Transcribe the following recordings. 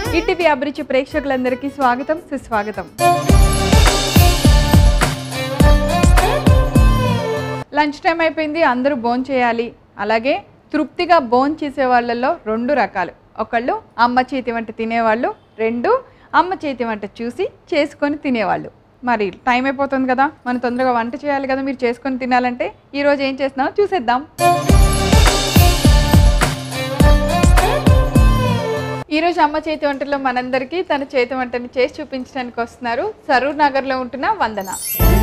ETV అభిరుచి ప్రేక్షకులందరికీ స్వాగతం సుస్వాగతం లంచ్ టైం అయిపోయింది అందరూ భోన్ చేయాలి అలాగే తృప్తిగా భోన్ చేసే వాళ్ళల్లో రెండు రకాలు ఒకళ్ళు అమ్మ చేతి వంట తినేవాళ్ళు రెండు అమ్మ చేతి వంట చూసి చేసుకొని తినేవాళ్ళు మరి టైం అయిపోతుంది కదా మనం తొందరగా వంట చేయాలి కదా మీరు చేసుకొని తినాలంటే ఈరోజు ఏం చేస్తున్నామో చూసేద్దాం ఈరోజు అమ్మ చేతి వంటలో మనందరికీ తన చేతి వంటని చేసి చూపించడానికి వస్తున్నారు సరూర్ నగర్లో ఉంటున్న వందన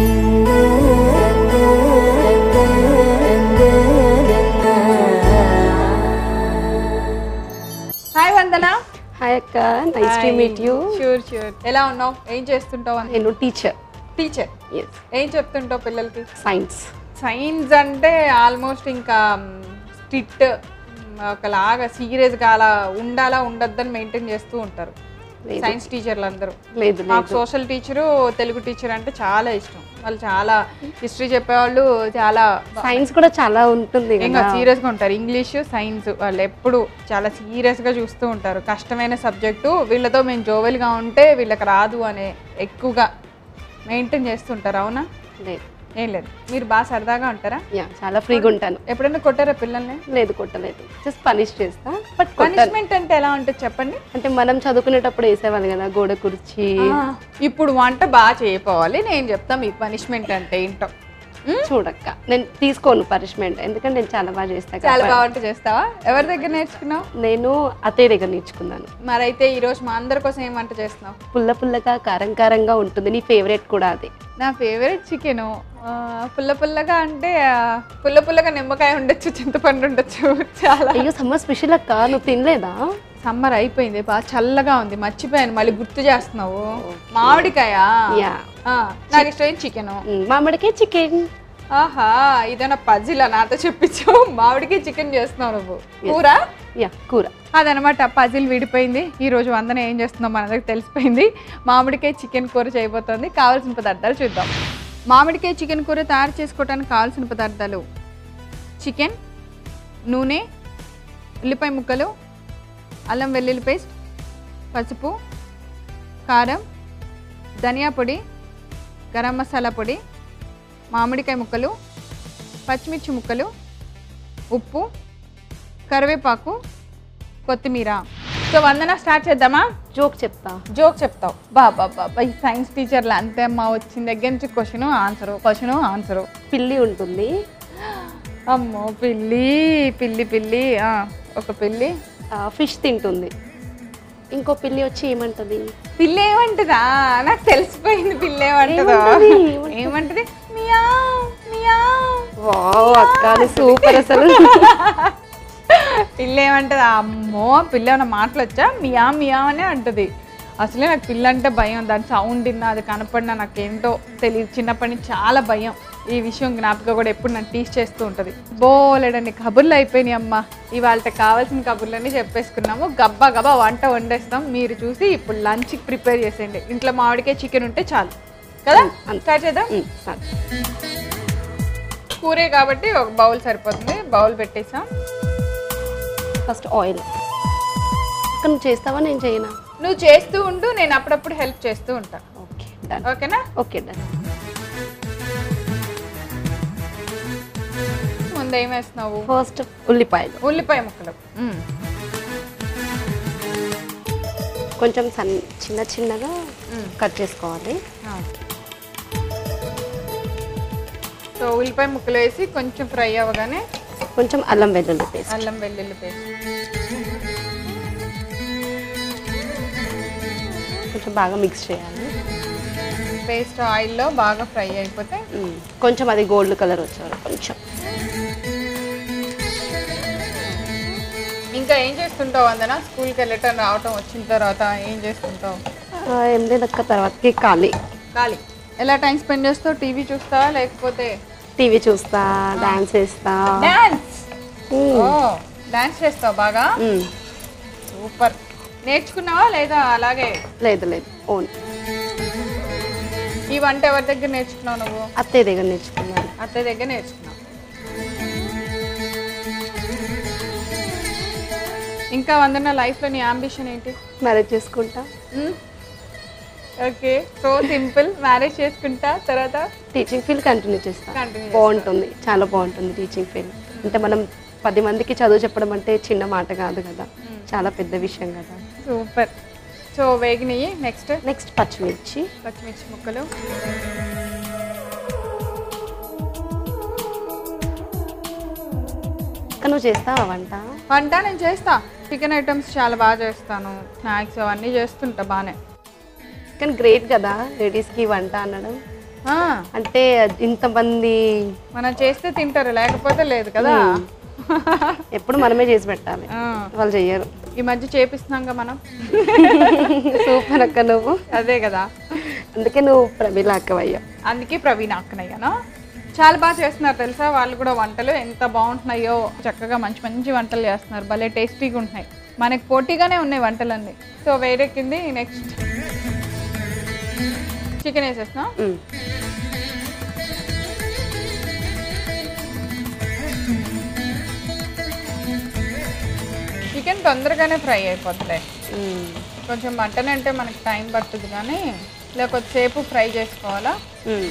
హాయ్ వందన హాయ్ అక్క nice to meet you sure sure ఎలా ఉన్నావు ఏం చేస్తుంటావు అని నేను టీచర్ టీచర్ ఎస్ ఏం చెప్తుంటావు పిల్లలకి సైన్స్ సైన్స్ అంటే ఆల్మోస్ట్ ఇంకా స్టిట్ ఒకలాగా సీరియస్గా అలా ఉండాలా ఉండొద్దని మెయింటైన్ చేస్తూ ఉంటారు లేదు. సైన్స్ టీచర్లు అందరూ లేదు నాకు లేదు సోషల్ టీచరు తెలుగు టీచర్ అంటే చాలా ఇష్టం వాళ్ళు చాలా హిస్టరీ చెప్పేవాళ్ళు చాలా సైన్స్ కూడా చాలా ఉంటుంది ఇంకా కదా సీరియస్గా ఉంటారు ఇంగ్లీష్ సైన్స్ వాళ్ళు ఎప్పుడు చాలా సీరియస్గా చూస్తూ ఉంటారు కష్టమైన సబ్జెక్టు వీళ్ళతో మేము జోవెల్గా ఉంటే వీళ్ళకి రాదు అనే ఎక్కువగా మెయింటైన్ చేస్తుంటారు అవునా లేదు ఏం లేదు మీరు బాగా సరదాగా ఉంటారా యా చాలా ఫ్రీగా ఉంటాను ఎప్పుడైనా కొట్టారా పిల్లల్ని లేదు కొట్టలేదు జస్ట్ పనిష్ చేస్తా బట్ కొట్టాను పనిష్మెంట్ అంటే ఎలా ఉంటుంది చెప్పండి అంటే మనం చదువుకునేటప్పుడు వేసేవాళ్ళు కదా గోడ కుర్చీ ఇప్పుడు వంట బాగా చేయపోవాలి నేను చెప్తా మీ పనిష్మెంట్ అంటే ఏంటో ఉమ్? చూడక్క నేను తీసుకోను పనిష్మెంట్ ఎందుకంటే నేను చాలా బాగా చేస్తా చాలా కాబట్టి. బాగా వంట చేస్తావా ఎవరి దగ్గర నేర్చుకున్నావు నేను అత్తయ్య దగ్గర నేర్చుకున్నాను మరైతే ఈ రోజు మా అందరి కోసం ఏం వంట చేస్తున్నావు పుల్ల పుల్లగా కారం కారంగా ఉంటుంది నీ ఫేవరెట్ కూడా అది నా ఫేవరెట్ చికెన్ పుల్ల పుల్లగా అంటే ఆ, పుల్ల పుల్లగా నిమ్మకాయ ఉండొచ్చు చింతపండు ఉండొచ్చు చాలా అయ్యో సమ్మర్ స్పెషల్ అక్క నువ్వు తినలేదా సమ్మర్ అయిపోయింది బాగా చల్లగా ఉంది మర్చిపోయాను మళ్ళీ గుర్తు చేస్తున్నావు మామిడికాయ యా ఆ, నాకు ఇష్టమైన చికెన్ మ్, మామిడికాయ చికెన్ ఆహా ఇదేనా పజిలా నాతో చెప్పించావు మామిడికి చికెన్ చేస్తున్నావు నువ్వు కూర యా కూర అదనమాట పజిల్ విడిపోయింది ఈ రోజు వందన ఏం చేస్తుందో మనకు తెలిసిపోయింది మామిడికాయ చికెన్ కూర చేయబోతోంది కావాల్సిన పదార్థాలు చూద్దాం మామిడికాయ చికెన్ కూర తయారు చేసుకోవడానికి కావాల్సిన పదార్థాలు చికెన్ నూనె ఉల్లిపాయ ముక్కలు అల్లం వెల్లుల్లి పేస్ట్ పసుపు కారం ధనియా పొడి గరం మసాలా పొడి మామిడికాయ ముక్కలు పచ్చిమిర్చి ముక్కలు ఉప్పు కరివేపాకు కొత్తిమీర సో వందన స్టార్ట్ చేద్దామా జోక్ చెప్తా జోక్ చెప్తావు బాబా బాబా ఈ సైన్స్ టీచర్లు అంతే అమ్మా వచ్చిన దగ్గర నుంచి క్వశ్చన్ ఆన్సరు క్వశ్చన్ ఆన్సరు పిల్లి ఉంటుంది అమ్మో పిల్లి పిల్లి పిల్లి ఆ, ఒక పిల్లి ఫిష్ తింటుంది ఇంకో పిల్లి వచ్చి ఏమంటది పిల్లి ఏమంటదా నాకు తెలిసిపోయింది పిల్లి ఏమంటదా ఏమంటది? ఏమంటది మియావ్ మియావ్ వావ్ అక్క సూపర్ అసలు పిల్ల ఏమంటది అమ్మో పిల్ల ఏమైనా మాటలు వచ్చా మియా మియా అనే అంటది అసలే నాకు పిల్ల అంటే భయం దాని సౌండ్ విన్నా అది కనపడినా నాకేంటో తెలియదు చిన్నప్పటి నుంచి చాలా భయం ఈ విషయం జ్ఞాపకం కూడా ఎప్పుడు నన్ను టీచ్ చేస్తూ ఉంటుంది బోలేడన్ని కబుర్లు అయిపోయినాయి అమ్మ ఇవాళ కావాల్సిన కబుర్లన్నీ చెప్పేసుకున్నాము గబ్బా గబ్బా వంట వండేస్తాం మీరు చూసి ఇప్పుడు లంచ్కి ప్రిపేర్ చేసేయండి ఇంట్లో మామిడికాయ చికెన్ ఉంటే చాలు కదా స్టార్ట్ చేద్దాం మ్, సరే. కూరే కాబట్టి ఒక బౌల్ సరిపోతుంది బౌల్ పెట్టేసాం ఫస్ట్ ఆయిల్ అక్క నువ్వు చేస్తావా నేను చేయనా నువ్వు చేస్తూ ఉండు నేను అప్పుడప్పుడు హెల్ప్ చేస్తూ ఉంటా ఓకే డన్ ఓకేనా ఓకే డన్ ముందు ఏం వేస్తున్నావు ఫస్ట్ ఉల్లిపాయలు ఉల్లిపాయ ముక్కలు మ్మ్. కొంచెం సన్ చిన్న చిన్నగా మ్. కట్ చేసుకోవాలి ఆ. సో ఉల్లిపాయ ముక్కలు వేసి కొంచెం ఫ్రై అవ్వగానే కొంచెం అల్లం వెల్లుల్లి పేస్ట్ అల్లం వెల్లుల్లి పేస్ట్ కొంచెం బాగా మిక్స్ చేయాలి పేస్ట్ ఆయిల్లో బాగా ఫ్రై అయిపోతే మ్, కొంచెం అది గోల్డ్ కలర్ వచ్చేవారు కొంచెం ఇంకా ఏం చేస్తుంటావు అందన స్కూల్కి వెళ్ళటం రావటం వచ్చిన తర్వాత ఏం చేస్తుంటావు ఆ, ఏం లేదక్క తర్వాతకి ఖాళీ ఖాళీ ఎలా టైం స్పెండ్ చేస్తావు టీవీ చూస్తావా లేకపోతే టీవీ చూస్తా డాన్స్ చేస్తా డాన్స్ మ్, ఓ డాన్స్ చేస్తావు బాగా మ్, సూపర్ నేర్చుకున్నావా లేదా అలాగే లేదు లేదు ఓన్ ఈ వంట ఎవరి దగ్గర నేర్చుకున్నావు నువ్వు అత్తయ్య దగ్గర నేర్చుకున్నాను అత్తయ్య దగ్గర నేర్చుకున్నావు ఇంకా వందన లైఫ్లో నీ అంబిషన్ ఏంటి మ్యారేజ్ చేసుకుంటా ఓకే సో సింపుల్ మ్యారేజ్ చేసుకుంటా తర్వాత టీచింగ్ ఫీల్డ్ కంటిన్యూ చేస్తా Continue బాగుంటుంది చాలా బాగుంటుంది టీచింగ్ ఫీల్డ్ అంటే మనం పది మందికి చదువు చెప్పడం అంటే చిన్న మాట కాదు కదా చాలా పెద్ద విషయం కదా సూపర్ సో వేగినాయి నెక్స్ట్ నెక్స్ట్ పచ్చిమిర్చి పచ్చిమిర్చి ముక్కలు ఇంకా నువ్వు చేస్తావా వంట వంట నేను చేస్తా చికెన్ ఐటమ్స్ చాలా బాగా చేస్తాను స్నాక్స్ అవన్నీ చేస్తుంటా బాగానే కానీ గ్రేట్ కదా లేడీస్కి వంట అనడం ఆ, అంటే ఇంతమంది మనం చేస్తే తింటారు లేకపోతే లేదు కదా ఎప్పుడు మనమే చేసి పెట్టాలి ఆ, వాళ్ళు చెయ్యరు ఈ మధ్య చేపిస్తున్నాంగా మనం సూపర్ అక్క నువ్వు అదే కదా అందుకే నువ్వు ప్రమీల అక్కవయ్యా అందుకే ప్రవీణ్ అక్కనయ్యాను చాలా బాగా చేస్తున్నారు తెలుసా వాళ్ళు కూడా వంటలు ఎంత బాగుంటున్నాయో చక్కగా మంచి మంచి వంటలు చేస్తున్నారు భలే టేస్టీగా ఉంటున్నాయి మనకి పోటీగానే ఉన్నాయి వంటలన్నీ సో వేరెక్కింది నెక్స్ట్ చికెన్ వేసేస్తున్నా ఉమ్. చికెన్ తొందరగానే ఫ్రై అయిపోతుంది ఉమ్. కొంచెం మటన్ అంటే మనకి టైం పడుతుంది కానీ లేకపోతే సేపు ఫ్రై చేసుకోవాలా ఉమ్.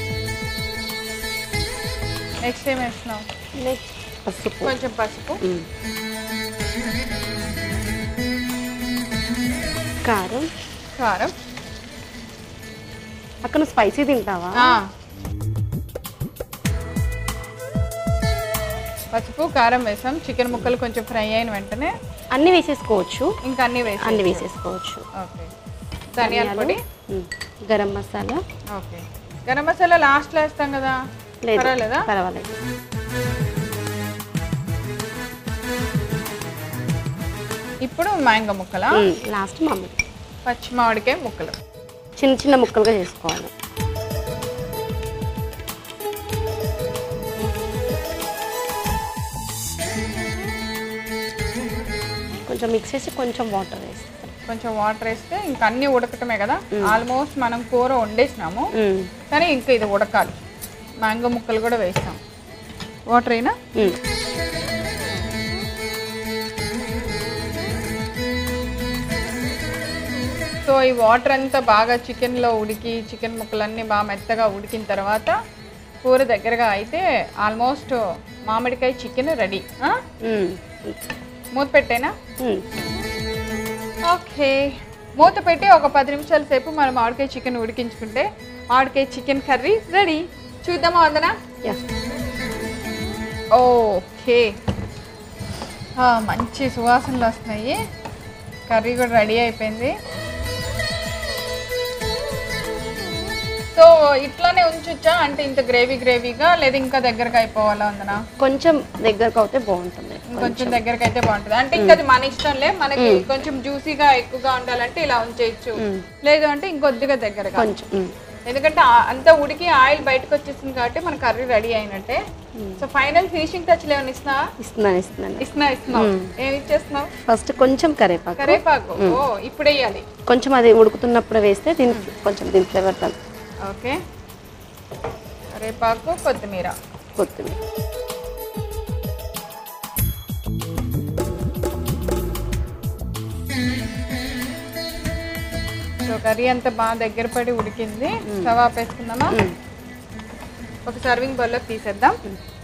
నెక్స్ట్ ఏం వేస్తున్నావు నెక్స్ట్ పసుపు కొంచెం పసుపు ఉమ్. కారం కారం అక్క నువ్వు స్పైసీ తింటావా ఆ. పసుపు కారం వేసాం చికెన్ ముక్కలు కొంచెం ఫ్రై అయిన వెంటనే అన్ని వేసేసుకోవచ్చు ఇంకా అన్ని వేసి అన్ని వేసేసుకోవచ్చు ఓకే ధనియాల పొడి ఉమ్. గరం మసాలా ఓకే గరం మసాలా లాస్ట్లో వేస్తాం కదా లేదు పర్వాలేదా పర్వాలేదు ఇప్పుడు మ్యాంగో ముక్కల ఉమ్. లాస్ట్ మామిడి పచ్చి మామిడికాయ ముక్కలు చిన్న చిన్న ముక్కలుగా చేసుకోవాలి కొంచెం మిక్స్ చేసి కొంచెం వాటర్ వేస్తాం కొంచెం వాటర్ వేస్తే ఇంకా అన్ని ఉడకటమే కదా ఆల్మోస్ట్ మనం కూర వండేసినాము ఉమ్. కానీ ఇంకా ఇది ఉడకాలి మ్యాంగో ముక్కలు కూడా వేస్తాం వాటర్ అయినా ఉమ్. సో ఈ వాటర్ అంతా బాగా చికెన్లో ఉడికి చికెన్ ముక్కలన్నీ బాగా మెత్తగా ఉడికిన తర్వాత కూర దగ్గరగా అయితే ఆల్మోస్ట్ మామిడికాయ చికెన్ రెడీ ఉమ్. మూత పెట్టేనా ఉమ్. ఓకే మూత పెట్టి ఒక పది నిమిషాల సేపు మనం మామిడికాయ చికెన్ ఉడికించుకుంటే మామిడికాయ చికెన్ కర్రీ రెడీ చూద్దామా వందనా యా. ఓకే ఆ, మంచి సువాసనలు వస్తున్నాయి కర్రీ కూడా రెడీ అయిపోయింది సో ఇట్లానే ఉంచొచ్చా అంటే ఇంత గ్రేవీ గ్రేవీగా లేదా ఇంకా దగ్గరకు అయిపోవాలా ఉందనా కొంచెం దగ్గరకు అవుతే బాగుంటుంది ఇంకొంచెం దగ్గరకు అయితే బాగుంటుంది అంటే ఇంకా అది మన ఇష్టంలే మనకి కొంచెం జ్యూసీగా ఎక్కువగా ఉండాలంటే ఇలా ఉంచేయచ్చు లేదు అంటే ఇంకొద్దిగా దగ్గరగా కొంచెం ఉమ్. ఎందుకంటే ఆ- అంతా ఉడికి ఆయిల్ బయటకు వచ్చేసింది కాబట్టి మన కర్రీ రెడీ అయినట్టే సో ఫైనల్ ఫినిషింగ్ టచ్ ఏమైనా ఇస్తున్నా ఇస్తున్నాను ఇస్తున్నాను ఇస్తున్నా ఇస్తున్నావు ఏమి ఇచ్చేస్తున్నావు ఫస్ట్ కొంచెం కరేపాకు కరేపాకు ఓ ఇప్పుడు వేయాలి కొంచెం అది ఉడుకుతున్నప్పుడు వేస్తే దీని కొంచెం దీని ఫ్లేవర్ ఓకే కరేపాకు కొత్తిమీర కొత్తిమీర సో కర్రీ అంతా బాగా దగ్గర పడి ఉడికింది స్టవ్ ఆపేసుకుందామా ఒక సర్వింగ్ బౌల్లోకి తీసేద్దాం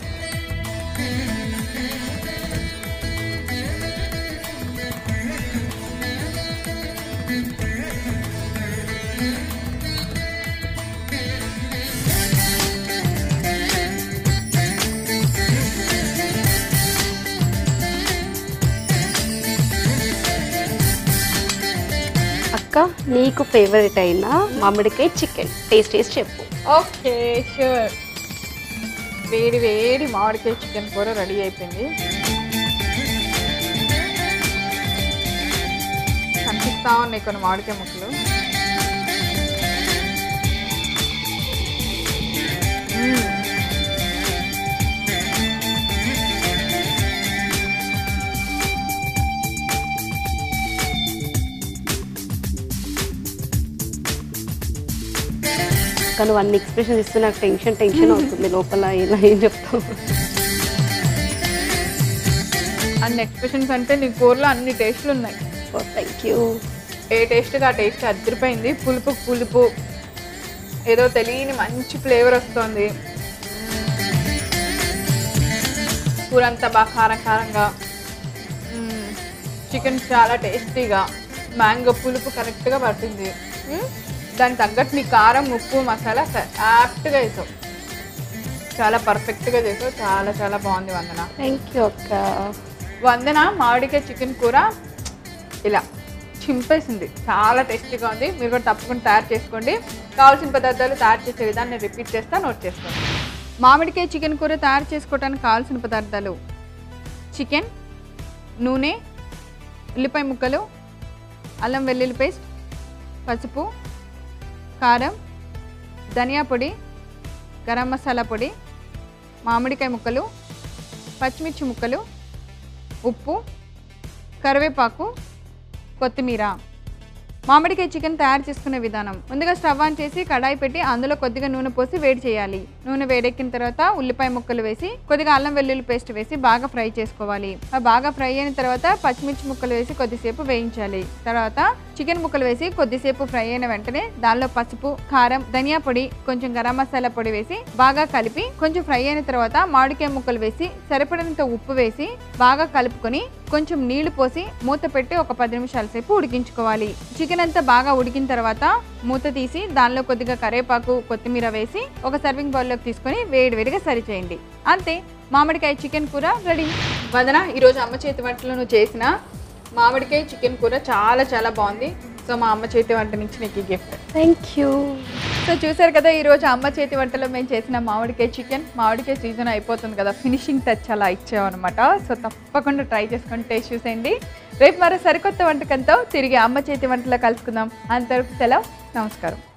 అక్క నీకు ఫేవరెట్ అయిన మామిడికాయ చికెన్ టేస్ట్ టేస్ట్ చెప్పు ఓకే షూర్ వేడి వేడి మామిడికాయ చికెన్ కూర రెడీ అయిపోయింది కనిపిస్తా ఉన్నాయి కొన్ని మామిడికాయ ముక్కలు మ్మ్. అక్క నువ్వు అన్ని ఎక్స్ప్రెషన్ ఇస్తే నాకు టెన్షన్ టెన్షన్ అవుతుంది లోపల ఇలా ఏం చెప్తావు అన్ని ఎక్స్ప్రెషన్స్ అంటే నీ కూరలో అన్ని టేస్ట్లు ఉన్నాయి థ్యాంక్ యూ ఏ టేస్ట్గా ఆ టేస్ట్ అదిరిపోయింది పులుపు పులుపు ఏదో తెలియని మంచి ఫ్లేవర్ వస్తుంది కూర అంతా బాగా కారం కారంగా చికెన్ చాలా టేస్టీగా మ్యాంగో పులుపు కరెక్ట్గా పట్టింది మ్మ్. దానికి తగ్గట్టు నీ కారం ఉప్పు మసాలా యాప్ట్గా వేసావు చాలా పర్ఫెక్ట్గా చేసావు చాలా చాలా బాగుంది వందన థ్యాంక్ యూ అక్క వందన మామిడికాయ చికెన్ కూర ఇలా చింపేసింది చాలా టేస్టీగా ఉంది మీరు కూడా తప్పకుండా తయారు చేసుకోండి కావాల్సిన పదార్థాలు తయారు చేసే విధాన్ని రిపీట్ చేస్తా నోట్ చేసుకోండి మామిడికాయ చికెన్ కూర తయారు చేసుకోవడానికి కావాల్సిన పదార్థాలు చికెన్ నూనె ఉల్లిపాయ ముక్కలు అల్లం వెల్లుల్లి పేస్ట్ పసుపు కారం ధనియా పొడి గరం మసాలా పొడి మామిడికాయ ముక్కలు పచ్చిమిర్చి ముక్కలు ఉప్పు కరివేపాకు కొత్తిమీర మామిడికాయ చికెన్ తయారు చేసుకునే విధానం ముందుగా స్టవ్ ఆన్ చేసి కడాయి పెట్టి అందులో కొద్దిగా నూనె పోసి వేడి చేయాలి నూనె వేడెక్కిన తర్వాత ఉల్లిపాయ ముక్కలు వేసి కొద్దిగా అల్లం వెల్లుల్లి పేస్ట్ వేసి బాగా ఫ్రై చేసుకోవాలి అవి బాగా ఫ్రై అయిన తర్వాత పచ్చిమిర్చి ముక్కలు వేసి కొద్దిసేపు వేయించాలి తర్వాత చికెన్ ముక్కలు వేసి కొద్దిసేపు ఫ్రై అయిన వెంటనే దానిలో పసుపు కారం ధనియా పొడి కొంచెం గరం మసాలా పొడి వేసి బాగా కలిపి కొంచెం ఫ్రై అయిన తర్వాత మామిడికాయ ముక్కలు వేసి సరిపడినంత ఉప్పు వేసి బాగా కలుపుకొని కొంచెం నీళ్లు పోసి మూత పెట్టి ఒక పది నిమిషాల సేపు ఉడికించుకోవాలి చికెన్ అంతా బాగా ఉడికిన తర్వాత మూత తీసి దానిలో కొద్దిగా కరివేపాకు కొత్తిమీర వేసి ఒక సర్వింగ్ బౌల్లోకి తీసుకొని వేడివేడిగా సరి చేయండి అంతే మామిడికాయ చికెన్ కూర రెడీ వదన ఈరోజు అమ్మ చేతి వంటలు నువ్వు చేసిన మామిడికాయ చికెన్ కూర చాలా చాలా బాగుంది సో మా అమ్మ చేతి వంట నుంచి నీకు గిఫ్ట్ థ్యాంక్ యూ సో చూసారు కదా ఈరోజు అమ్మ చేతి వంటలో మేము చేసిన మామిడికాయ చికెన్ మామిడికాయ సీజన్ అయిపోతుంది కదా ఫినిషింగ్ టచ్ అలా ఇచ్చామన్నమాట సో తప్పకుండా ట్రై చేసుకొని టేస్ట్ చూసేయండి రేపు మరో సరికొత్త వంటకంతో తిరిగి అమ్మ చేతి వంటలో కలుసుకుందాం అంతవరకు సెలవు నమస్కారం